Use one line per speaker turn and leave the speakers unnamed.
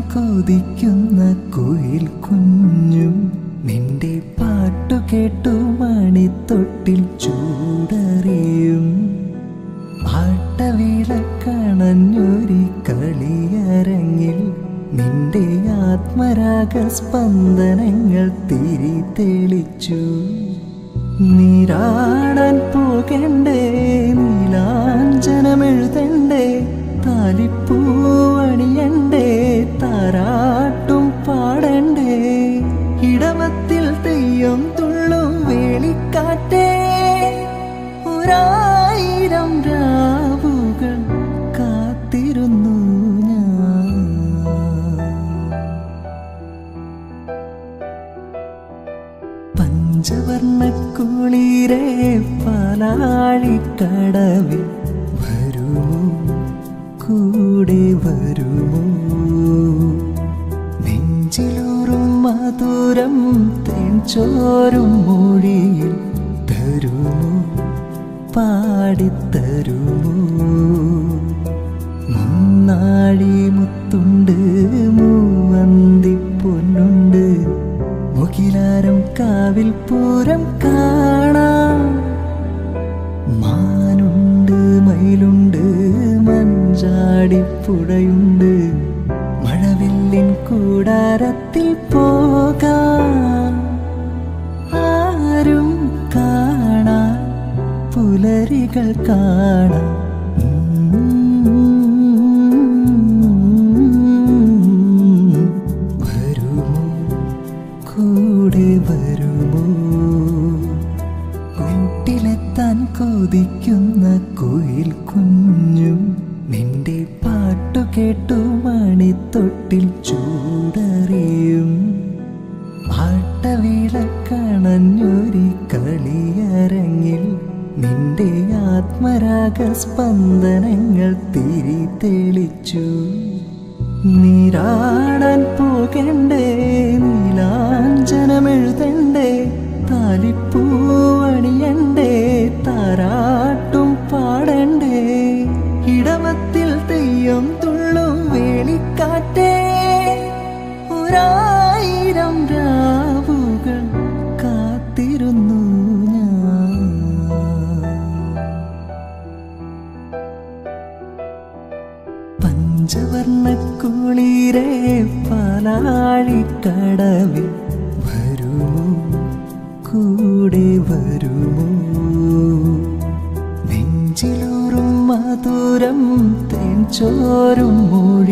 കൊതിക്കുന്ന കുയിൽ കുഞ്ഞും നിന്റെ പാട്ടു കേട്ടു മണിത്തൊട്ടിൽ ചൂടറിയും ആട്ടവിളക്കണഞ്ഞൊരി കളിയരങ്ങിൽ നിന്റെ ആത്മരാഗ സ്പന്ദനങ്ങൾ തിരി തെളിച്ചു നീരാടാൻ പോകണ്ടേ നീലാഞ്ചനമെഴുതണ്ടേ താലിപ്പൂവണിയണ്ടേ താരാട്ടും പാടണ്ടേ ഇടമത്തിൽ തെയ്യം തുള്ളും വേളിക്കാറ്റേ ഒരായിരം രാവുകൾ കാത്തിരുന്നു ഞാൻ പഞ്ചവർണ്ണക്കുളിരെ പാലാഴിക്കടവിൽ വരുമോ കൂടെ വരുമോ നെഞ്ചിലൂറും മധുരം തേൻചോരും മൊഴിയിൽ തരുമോ പാടിത്തരുമോ മുന്നാഴി മുത്തുണ്ട് മൂവന്തി പൊന്നുണ്ട് മുകിലാരം കാവിൽ പൂരം കാണാം മാനുണ്ട് മയിലുണ്ട് മഞ്ചാടിപ്പുഴയുണ്ട് മഴവില്ലിൻ കൂടാരത്തിൽ പോകാം ആരും കാണാൻ പുലരികൾ കാണാം വരുമോ കൂടെ വരുമോ കൂട്ടിലെത്താൻ കൊതിക്കുന്ന കുയിൽ കുഞ്ഞും നിന്റെ പാട്ടു കേട്ടു മണിത്തൊട്ടിൽ ചൂടറിയും ആട്ടവിളക്കണഞ്ഞൊരി കളിയരങ്ങിൽ നിന്റെ ആത്മരാഗ സ്പന്ദനങ്ങൾ തിരി തെളിച്ചു നീരാടാൻ പോകണ്ടേ നീലാഞ്ചനമെഴുതണ്ടേ താലിപ്പൂവണിയണ്ടേ താരാട്ടും പാടണ്ടേ ഇടമത്തിൽ തെയ്യം തുള്ളും വേളിക്കാറ്റേ ഒരായിരം രാവുകൾ കാത്തിരുന്നു ഞാൻ പഞ്ചവർണ്ണക്കുളിരെ പാലാഴിക്കടവിൽ വരുമോ കൂടെ വരുമോ നെഞ്ചിലൂറും മധുരം തേൻചോരും മൊഴി